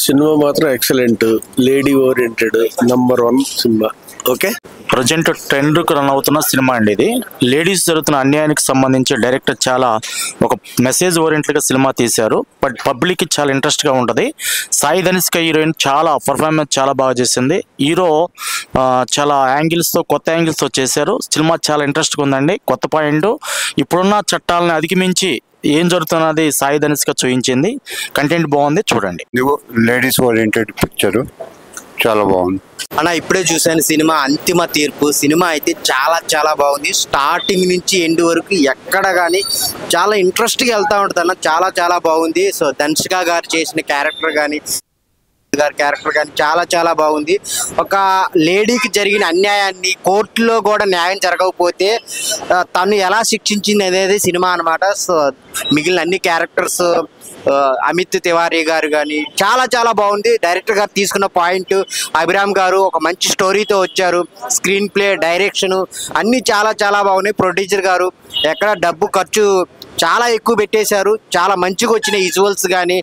cinema మాత్రం excellent lady oriented number one cinema okay present trend run అవుతున్న cinema అండి ఇది లేడీస్ జరుగుతున్న అన్యాయానికి సంబంధించి డైరెక్టర్ చాలా ఒక మెసేజ్ ఓరియంటెడ్ గా సినిమా తీశారు బట్ పబ్లిక్ కి చాలా ఇంట్రెస్ట్ గా ఉంటది సాయి ధనిష్క హీరోయిన్ చాలా పర్ఫార్మెన్స్ చాలా బాగా చేసింది హీరో ఆ, చాలా యాంగిల్స్ తో కొత్త యాంగిల్స్ తో చేశారు సినిమా చాలా ఇంట్రెస్ట్ గా ఉందండి కొత్త పాయింట్ ఇప్పుడున్న చట్టాలను అధిగమించి ఏం జరుగుతున్నది సాయి ధనిష్క చూపించింది కంటెంట్ బాగుంది చూడండి నువ్వు లేడీస్ ఓరియంటెడ్ పిక్చర్ చాలా బాగుంది అన్న ఇప్పుడే చూశాను సినిమా అంతిమ తీర్పు సినిమా అయితే చాలా చాలా బాగుంది స్టార్టింగ్ నుంచి ఎండ్ వరకు ఎక్కడ కానీ చాలా ఇంట్రెస్ట్గా వెళ్తా ఉంటుంది అన్న చాలా చాలా బాగుంది సో ధన్షిక గారు చేసిన క్యారెక్టర్ కానీ గారి క్యారెక్టర్ కానీ చాలా చాలా బాగుంది ఒక లేడీకి జరిగిన అన్యాయాన్ని కోర్టులో కూడా న్యాయం జరగకపోతే ఆ, తను ఎలా శిక్షించింది అనేది సినిమా అన్నమాట సో మిగిలిన అన్ని క్యారెక్టర్స్ ఆ, అమిత్ తివారీ గారు కానీ చాలా చాలా బాగుంది డైరెక్టర్ గారు తీసుకున్న పాయింట్ అభిరామ్ గారు ఒక మంచి స్టోరీతో వచ్చారు స్క్రీన్ ప్లే డైరెక్షన్ అన్ని చాలా చాలా బాగున్నాయి ప్రొడ్యూసర్ గారు ఎక్కడ డబ్బు ఖర్చు చాలా ఎక్కువ పెట్టేశారు చాలా మంచిగా వచ్చిన విజువల్స్ కానీ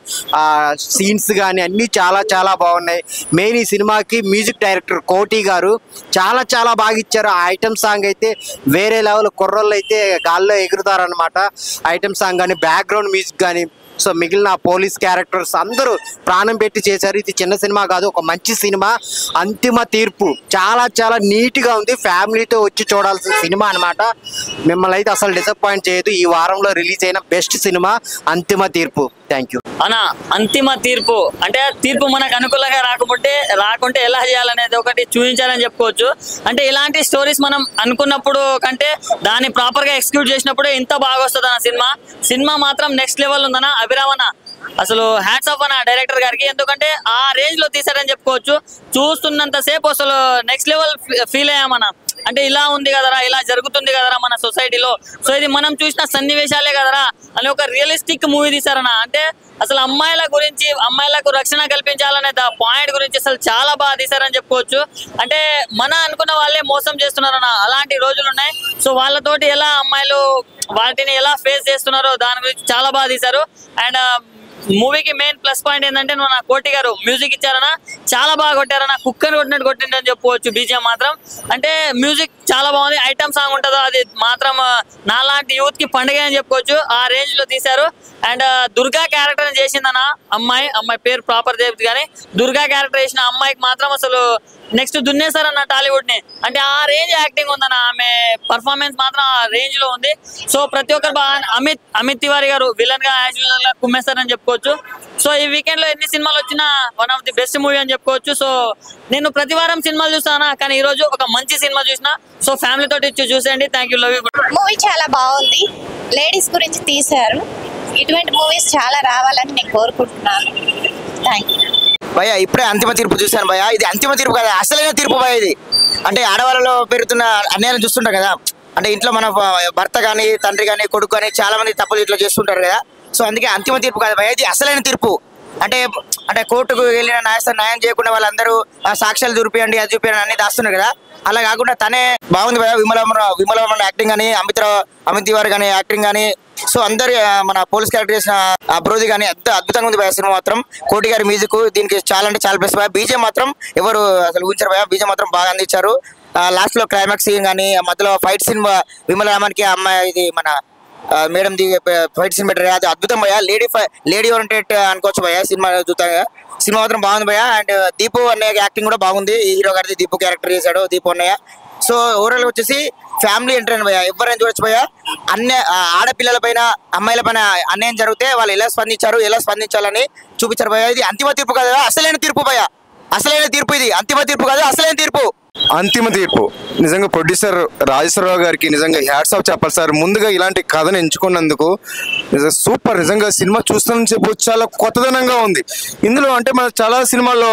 సీన్స్ కానీ అన్నీ చాలా చాలా బాగున్నాయి మెయిన్ ఈ సినిమాకి మ్యూజిక్ డైరెక్టర్ కోటి గారు చాలా చాలా బాగా ఇచ్చారు ఆ ఐటమ్ సాంగ్ అయితే వేరే లెవెల్ కుర్రోళ్ళు అయితే గాల్లో ఎగురుతారనమాట ఐటమ్ సాంగ్ కానీ బ్యాక్గ్రౌండ్ మ్యూజిక్ కానీ సో మిగిలిన పోలీస్ క్యారెక్టర్స్ అందరూ ప్రాణం పెట్టి చేశారు ఇది చిన్న సినిమా కాదు ఒక మంచి సినిమా అంతిమ తీర్పు చాలా చాలా నీట్ గా ఉంది ఫ్యామిలీతో వచ్చి చూడాల్సిన సినిమా అన్నమాట మిమ్మల్ని అయితే అసలు డిసప్పాయింట్ చేయదు ఈ వారంలో రిలీజ్ అయిన బెస్ట్ సినిమా అంతిమ తీర్పు థ్యాంక్ యూ అన్న అంతిమ తీర్పు అంటే తీర్పు మనకు అనుకూలంగా రాకపోతే రాకుంటే ఎలా చేయాలనేది ఒకటి చూపించాలని చెప్పుకోవచ్చు అంటే ఇలాంటి స్టోరీస్ మనం అనుకున్నప్పుడు కంటే దాన్ని ప్రాపర్ గా ఎక్స్క్యూట్ చేసినప్పుడే ఇంత బాగా వస్తుంది అన్న సినిమా సినిమా మాత్రం నెక్స్ట్ లెవెల్ ఉందన్న అభిరామణ అసలు హ్యాట్స్ ఆఫ్ అన్న డైరెక్టర్ గారికి ఎందుకంటే ఆ రేంజ్ లో తీసారని చెప్పుకోవచ్చు చూస్తున్నంత సేపు అసలు నెక్స్ట్ లెవెల్ ఫీల్ అయ్యామన్న అంటే ఇలా ఉంది కదరా ఇలా జరుగుతుంది కదరా మన సొసైటీలో సో ఇది మనం చూసిన సన్నివేశాలే కదరా అని ఒక రియలిస్టిక్ మూవీ తీసారన్న అంటే అసలు అమ్మాయిల గురించి అమ్మాయిలకు రక్షణ కల్పించాలనే దా పాయింట్ గురించి అసలు చాలా బాగా తీసారని చెప్పుకోవచ్చు అంటే మన అనుకున్న వాళ్ళే మోసం చేస్తున్నారన్న అలాంటి రోజులు ఉన్నాయి సో వాళ్ళతోటి ఎలా అమ్మాయిలు వాటిని ఎలా ఫేస్ చేస్తున్నారో దాని గురించి చాలా బాగా తీశారు అండ్ మూవీకి మెయిన్ ప్లస్ పాయింట్ ఏంటంటే నువ్వు నా కోటి గారు మ్యూజిక్ ఇచ్చారనా చాలా బాగా కొట్టారనా కుక్కర్ కొట్టినట్టు కొట్టిండని చెప్పుకోవచ్చు బీజిఎం మాత్రం అంటే మ్యూజిక్ చాలా బాగుంది ఐటమ్ సాంగ్ ఉంటుందో అది మాత్రం ఆ, నాలాంటి యూత్ కి పండుగ అని చెప్పుకోవచ్చు ఆ రేంజ్ లో తీశారు అండ్ దుర్గా క్యారెక్టర్ చేసిందన్న అమ్మాయి అమ్మాయి పేరు ప్రాపర్ తెలియదు కానీ దుర్గా క్యారెక్టర్ చేసిన అమ్మాయికి మాత్రం అసలు నెక్స్ట్ దున్నేశారన్న టాలీవుడ్ ని అంటే ఆ రేంజ్ యాక్టింగ్ ఉందన్న ఆమె పర్ఫార్మెన్స్ మాత్రం ఆ రేంజ్ లో ఉంది సో ప్రతి ఒక్కరు బాగా అమిత్ అమిత్ తివారీ గారు విలన్ గా యాజ్ యూజువల్ గా కుమ్మేస్తారని చెప్పుకోవచ్చు సో ఈ వీకెండ్ లో ఎన్ని సినిమాలు వచ్చినా one of the best movie అని చెప్పుకోవచ్చు సో నేను ప్రతి వారం సినిమాలు చూస్తానా కానీ ఈ రోజు ఒక మంచి సినిమా చూసిన సో ఫ్యామిలీ తోటి ఇచ్చి చూసేయండి thank you love you movie చాలా బాగుంది లేడీస్ గురించి తీశారు ఇటువంటి మూవీస్ చాలా రావాలని నేను కోరుకుంటున్నాను థ్యాంక్ యూ భయ ఇప్పుడే అంతిమ తీర్పు చూశాను భయ ఇది అంతిమ తీర్పు కదా అసలైన తీర్పు భయ ఇది అంటే ఆడవాళ్ళలో పెరుగుతున్న అన్యాయం చూస్తుంటాం కదా అంటే ఇంట్లో మన భర్త కానీ తండ్రి కానీ కొడుకు కానీ చాలా మంది తప్పులు ఇట్లా చేస్తుంటారు కదా సో అందుకే అంతిమ తీర్పు కాదు భయ ఇది అసలైన తీర్పు అంటే అంటే కోర్టుకు వెళ్ళిన న్యాయస్థానం న్యాయం చేయకుండా వాళ్ళందరూ ఆ సాక్ష్యాలు చూపియండి అది చూపియండి అన్ని దాస్తున్నారు కదా అలా కాకుండా తనే బాగుంది భయ విమల విమల యాక్టింగ్ కానీ అమిత్ రావు అమిత్ తివారి కానీ యాక్టింగ్ కానీ సో అందరు ఆ, మన పోలీస్ క్యారెక్టర్ చేసిన అబ్రోది కానీ అంత అద్భుతంగా ఉంది భయ సినిమా మాత్రం కోటి గారి మ్యూజిక్ దీనికి చాలా అంటే చాలా ప్లస్ భయ బీజే మాత్రం ఎవరు అసలు ఊహించారు భయ బీజే మాత్రం బాగా అందించారు లాస్ట్ లో క్లైమాక్స్ సీన్ కానీ ఆ మధ్యలో ఫైట్ సీన్ విమల రామానికి ఆ అమ్మాయి ఇది మన ఆ, మేడం ది ఫైట్ సీన్ పెట్టారు అది అద్భుతం భయ లేడీ లేడీ ఓరియంటెడ్ అనుకోవచ్చు భయ సినిమా చూస్తాగా సినిమా మాత్రం బాగుంది భయ అండ్ దీపు అన్నయ్య యాక్టింగ్ కూడా బాగుంది ఈ హీరో గారిది దీపు క్యారెక్టర్ చేశాడు దీపు అన్నయ్య సో ఓవరాల్ వచ్చేసి ఫ్యామిలీ ఎంటర్టైన్ భయ ఎవరైనా చూడొచ్చు భయ అన్న ఆ, ఆడపిల్లల పైన అమ్మాయిల పైన అన్యాయం జరిగితే వాళ్ళు ఎలా స్పందించారు ఎలా స్పందించాలని చూపించారు భయ ఇది అంతిమ తీర్పు కాదు అసలైన తీర్పు భయ అసలైన తీర్పు ఇది అంతిమ తీర్పు కాదు అసలైన తీర్పు అంతిమ తీర్పు నిజంగా ప్రొడ్యూసర్ రాజేశ్వరరావు గారికి నిజంగా హ్యాట్స్ ఆఫ్ చెప్పాలి సార్ ముందుగా ఇలాంటి కథను ఎంచుకున్నందుకు నిజంగా సూపర్ నిజంగా సినిమా చూస్తానని చెప్పు చాలా కొత్తదనంగా ఉంది ఇందులో అంటే మన చాలా సినిమాల్లో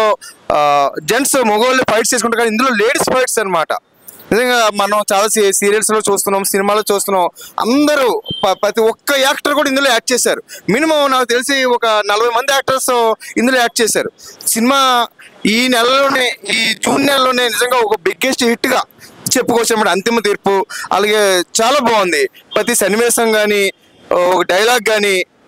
జెంట్స్ మగవాళ్ళు ఫైట్స్ చేసుకుంటారు కానీ ఇందులో లేడీస్ ఫైట్స్ అన్నమాట నిజంగా మనం చాలా సీరియల్స్ లో చూస్తున్నాం సినిమాలో చూస్తున్నాం అందరూ ప- ప్రతి ఒక్క యాక్టర్ కూడా ఇందులో యాక్ట్ చేశారు మినిమం నాకు తెలిసి ఒక నలభై మంది యాక్టర్స్ ఇందులో యాక్ట్ చేశారు సినిమా ఈ నెలలోనే ఈ జూన్ నెలలోనే నిజంగా ఒక బిగ్గెస్ట్ హిట్ గా చెప్పుకోవచ్చు అన్నమాట అంతిమ తీర్పు అలాగే చాలా బాగుంది ప్రతి సన్నివేశం కానీ ఒక డైలాగ్ కానీ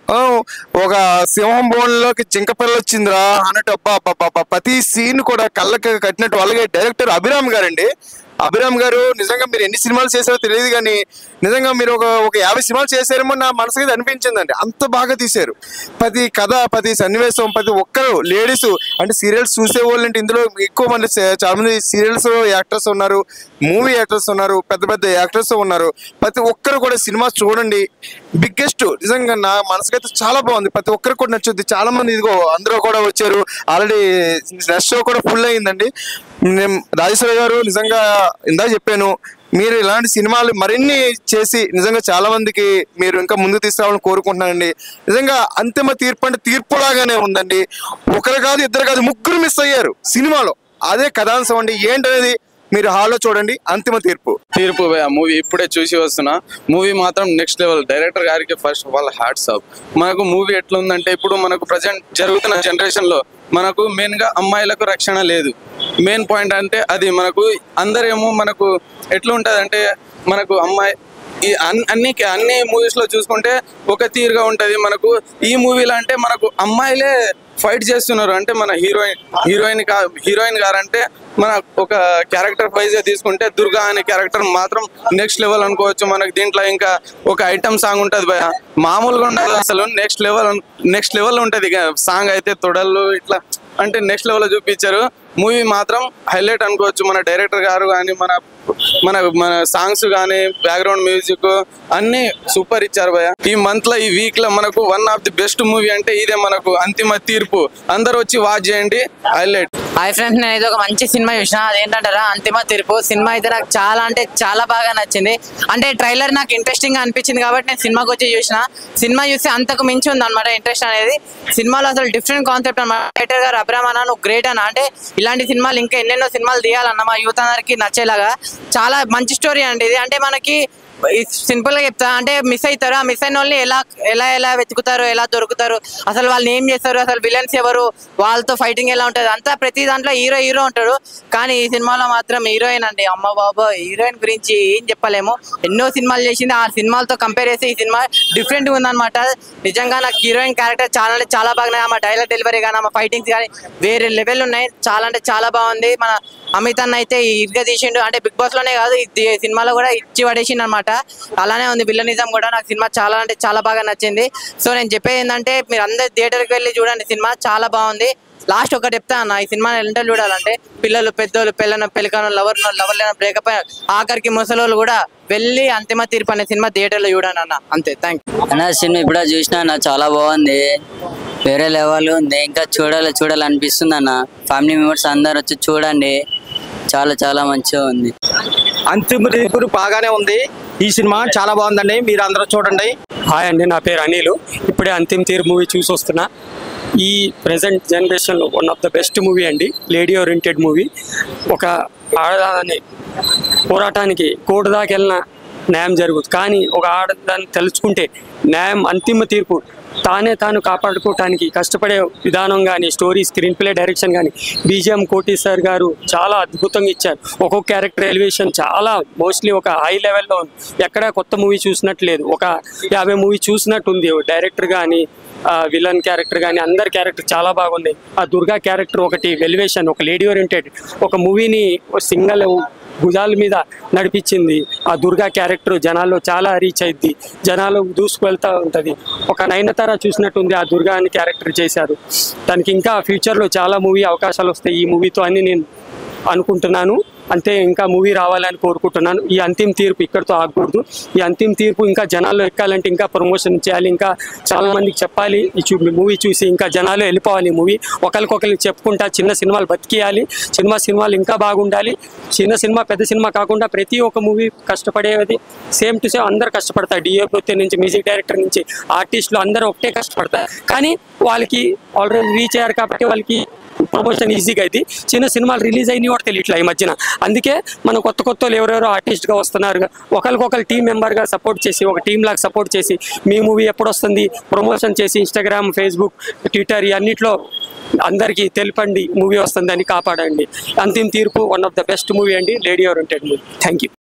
ఆ, ఒక సింహం బోన్లోకి జింక పిల్ల వచ్చిందిరా అన్నట్టు అబ్బా అబ్బా, అబ్బా, అబ్బా, ప్రతి సీన్ కూడా కళ్ళకి కట్టినట్టు అలాగే డైరెక్టర్ అభిరామ్ గారండి అభిరామ్ గారు నిజంగా మీరు ఎన్ని సినిమాలు చేశారో తెలియదు కానీ నిజంగా మీరు ఒక ఒక యాభై సినిమాలు చేశారేమో నా మనసుకి ఇది అనిపించిందండి అంత బాగా తీశారు ప్రతి కథ ప్రతి సన్నివేశం ప్రతి ఒక్కరు లేడీస్ అంటే సీరియల్స్ చూసే వాళ్ళు అంటే ఇందులో ఎక్కువ మంది చే- చాలా మంది సీరియల్స్ యాక్టర్స్ ఉన్నారు మూవీ యాక్టర్స్ ఉన్నారు పెద్ద పెద్ద యాక్టర్స్ ఉన్నారు ప్రతి ఒక్కరు కూడా సినిమా చూడండి బిగ్గెస్ట్ నిజంగా నా మనసుకైతే చాలా బాగుంది ప్రతి ఒక్కరు కూడా నచ్చుద్ది చాలా మంది ఇదిగో అందరూ కూడా వచ్చారు ఆల్రెడీ నెక్స్ట్ షో కూడా ఫుల్ అయిందండి నేను రాజేశ్వర గారు నిజంగా ఇందా చెప్పాను మీరు ఇలాంటి సినిమాలు మరిన్ని చేసి నిజంగా చాలా మందికి మీరు ఇంకా ముందుకు తీసుకురావాలని కోరుకుంటున్నానండి నిజంగా అంతిమ తీర్పు అంటే తీర్పులాగానే ఉందండి ఒకరు కాదు ఇద్దరు కాదు ముగ్గురు మిస్ అయ్యారు సినిమాలో అదే కథాంశం అండి ఏంటనేది మీరు హాల్లో చూడండి అంతిమ తీర్పు తీర్పు మూవీ ఇప్పుడే చూసి వస్తున్నా మూవీ మాత్రం నెక్స్ట్ లెవెల్ డైరెక్టర్ గారికి first of all hats off మనకు మూవీ ఎట్లా ఉందంటే ఇప్పుడు మనకు ప్రజెంట్ జరుగుతున్న జనరేషన్ లో మనకు మెయిన్ గా అమ్మాయిలకు రక్షణ లేదు మెయిన్ పాయింట్ అంటే అది మనకు అందరేమో మనకు ఎట్లా ఉంటది అంటే మనకు అమ్మాయి ఈ అన్- అన్ని అన్ని మూవీస్ లో చూసుకుంటే ఒక తీరుగా ఉంటది మనకు ఈ మూవీలో అంటే మనకు అమ్మాయిలే ఫైట్ చేస్తున్నారు అంటే మన హీరోయిన్ హీరోయిన్ కా హీరోయిన్ గారంటే మన ఒక క్యారెక్టర్ వైజ్ తీసుకుంటే దుర్గా అనే క్యారెక్టర్ మాత్రం నెక్స్ట్ లెవెల్ అనుకోవచ్చు మనకు దీంట్లో ఇంకా ఒక ఐటమ్ సాంగ్ ఉంటది భయ మామూలుగా ఉండదు అసలు నెక్స్ట్ లెవెల్ నెక్స్ట్ లెవెల్ ఉంటది ఇక సాంగ్ అయితే తొడలు ఇట్లా అంటే నెక్స్ట్ లెవెల్ చూపించారు మూవీ మాత్రం హైలైట్ అనుకోవచ్చు మన డైరెక్టర్ గారు కానీ మన మన మన సాంగ్స్ కానీ బ్యాక్గ్రౌండ్ మ్యూజిక్ అన్ని సూపర్ ఇచ్చారు భయ ఈ మంత్ లో ఈ వీక్ లో మనకు one of the best movie అంటే ఇదే మనకు అంతిమ తీర్పు అందరూ వచ్చి వాచ్ చేయండి హైలైట్ హాయ్ ఫ్రెండ్స్ నేను అయితే ఒక మంచి సినిమా చూసిన అదేంటంటారా అంతిమ తీర్పు సినిమా అయితే నాకు చాలా అంటే చాలా బాగా నచ్చింది అంటే ట్రైలర్ నాకు ఇంట్రెస్టింగ్ గా అనిపించింది కాబట్టి నేను సినిమాకి వచ్చి చూసిన సినిమా చూస్తే అంతకు మించి ఉంది అనమాట ఇంట్రెస్ట్ అనేది సినిమాలో అసలు డిఫరెంట్ కాన్సెప్ట్ అనమాట డైరెక్టర్ గారు అబ్రామ్ అన్న నువ్వు గ్రేట్ అన్న అంటే ఇలాంటి సినిమాలు ఇంకా ఎన్నెన్నో సినిమాలు తీయాలన్న మా యూత్ అందరికి నచ్చేలాగా చాలా మంచి స్టోరీ అండి ఇది అంటే మనకి సింపుల్ గా చెప్తా అంటే మిస్ అవుతారు ఆ మిస్ అయిన వాళ్ళని ఎలా ఎలా ఎలా వెతుకుతారు ఎలా దొరుకుతారు అసలు వాళ్ళని ఏం చేస్తారు అసలు విలన్స్ ఎవరు వాళ్ళతో ఫైటింగ్ ఎలా ఉంటుంది అంతా ప్రతి దాంట్లో హీరో హీరో ఉంటాడు కానీ ఈ సినిమాలో మాత్రం హీరోయిన్ అండి అమ్మ బాబా హీరోయిన్ గురించి ఏం చెప్పలేము ఎన్నో సినిమాలు చేసింది ఆ సినిమాలతో కంపేర్ చేస్తే ఈ సినిమా డిఫరెంట్ గా ఉందన్నమాట నిజంగా నాకు హీరోయిన్ క్యారెక్టర్ చాలా అంటే చాలా బాగా ఆమె డైలాగ్ డెలివరీ కానీ ఆమె ఫైటింగ్స్ కానీ వేరే లెవెల్ ఉన్నాయి చాలా అంటే చాలా బాగుంది మన అమిత్ అన్న అయితే ఇరుగా తీసిండు అంటే బిగ్ బాస్ లోనే కాదు ఈ సినిమాలో కూడా ఇచ్చి పడేసిండు అనమాట అలానే ఉంది విల్లనిజం కూడా నాకు సినిమా చాలా అంటే చాలా బాగా నచ్చింది సో నేను చెప్పేది ఏంటంటే మీరు అందరు థియేటర్కి వెళ్ళి చూడండి సినిమా చాలా బాగుంది లాస్ట్ ఒకటి చెప్తా అన్న ఈ సినిమా ఎంత చూడాలంటే పిల్లలు పెద్దోళ్ళు పిల్లల పెళ్ళకను లవర్ లవర్ లేన బ్రేకప్ ఆఖరికి ముసలోళ్ళు కూడా వెళ్ళి అంతిమ తీర్పు అనే సినిమా థియేటర్లో చూడండి అన్న అంతే థ్యాంక్ అన్న సినిమా ఇప్పుడే చూసిన అన్న చాలా బాగుంది వేరే లెవెల్ ఉంది ఇంకా చూడాలి చూడాలి అనిపిస్తుంది అన్న ఫ్యామిలీ మెంబర్స్ అందరు వచ్చి చూడండి చాలా చాలా మంచిగా ఉంది అంతిమ తీర్పు బాగానే ఉంది ఈ సినిమా చాలా బాగుందండి మీరు అందరూ చూడండి హాయ్ అండి నా పేరు అనిల్ ఇప్పుడే అంతిమ తీర్ మూవీ చూసి వస్తున్నా ఈ ప్రజెంట్ జనరేషన్లో one of the best movie అండి లేడీ ఓరియంటెడ్ మూవీ ఒక ఆడదాని పోరాటానికి కోర్టు దాకా వెళ్ళిన న్యాయం జరుగుతుంది కానీ ఒక ఆడదాన్ని తెలుసుకుంటే న్యాయం అంతిమ తీర్పు తానే తాను కాపాడుకోవటానికి కష్టపడే విధానం కానీ స్టోరీ స్క్రీన్ ప్లే డైరెక్షన్ కానీ బీజిఎం కోటి సార్ గారు చాలా అద్భుతంగా ఇచ్చారు ఒక్కొక్క క్యారెక్టర్ ఎలివేషన్ చాలా మోస్ట్లీ ఒక హై లెవెల్లో ఉంది ఎక్కడా కొత్త మూవీ చూసినట్టు లేదు ఒక యాభై మూవీ చూసినట్టు ఉంది డైరెక్టర్ కానీ విలన్ క్యారెక్టర్ కానీ అందరి క్యారెక్టర్ చాలా బాగుంది ఆ దుర్గా క్యారెక్టర్ ఒకటి ఎలివేషన్ ఒక లేడీ ఓరియంటెడ్ ఒక మూవీని సింగల్ భుజాల మీద నడిపించింది ఆ దుర్గా క్యారెక్టర్ జనాల్లో చాలా రీచ్ అయింది జనాలు దూసుకువెళ్తూ ఉంటుంది ఒక నయనతార చూసినట్టుంది ఆ దుర్గా అని క్యారెక్టర్ చేశారు దానికి ఇంకా ఫ్యూచర్లో చాలా మూవీ అవకాశాలు వస్తాయి ఈ మూవీతో అని నేను అనుకుంటున్నాను అంతే ఇంకా మూవీ రావాలని కోరుకుంటున్నాను ఈ అంతిమ తీర్పు ఇక్కడితో ఆగకూడదు ఈ అంతిమ తీర్పు ఇంకా జనాల్లో ఎక్కాలంటే ఇంకా ప్రమోషన్ చేయాలి ఇంకా చాలా మందికి చెప్పాలి ఈ చూ మూవీ చూసి ఇంకా జనాలు వెళ్ళిపోవాలి ఈ మూవీ ఒకరికొకరికి చెప్పుకుంటా చిన్న సినిమాలు బతికియాలి సినిమా సినిమాలు ఇంకా బాగుండాలి చిన్న సినిమా పెద్ద సినిమా కాకుండా ప్రతి ఒక్క మూవీ కష్టపడేది సేమ్ టు సేమ్ అందరు కష్టపడతారు డిఓపి నుంచి మ్యూజిక్ డైరెక్టర్ నుంచి ఆర్టిస్టులు అందరూ ఒకటే కష్టపడతారు కానీ వాళ్ళకి ఆల్రెడీ రీచ్ అయ్యారు కాబట్టి వాళ్ళకి ప్రమోషన్ ఈజీగా అయితే చిన్న సినిమాలు రిలీజ్ అయినవి కూడా తెలియట్లే ఈ మధ్యన అందుకే మన కొత్త కొత్త వాళ్ళు ఎవరెవరో ఆర్టిస్ట్గా వస్తున్నారు ఒకరికొకరు టీం మెంబర్గా సపోర్ట్ చేసి ఒక టీం లాగా సపోర్ట్ చేసి మీ మూవీ ఎప్పుడు వస్తుంది ప్రమోషన్ చేసి ఇన్స్టాగ్రామ్ ఫేస్బుక్ ట్విట్టర్ అన్నిట్లో అందరికీ తెలపండి మూవీ వస్తుందని కాపాడండి అంతిమ తీర్పు one of the best movie అండి lady oriented movie thank you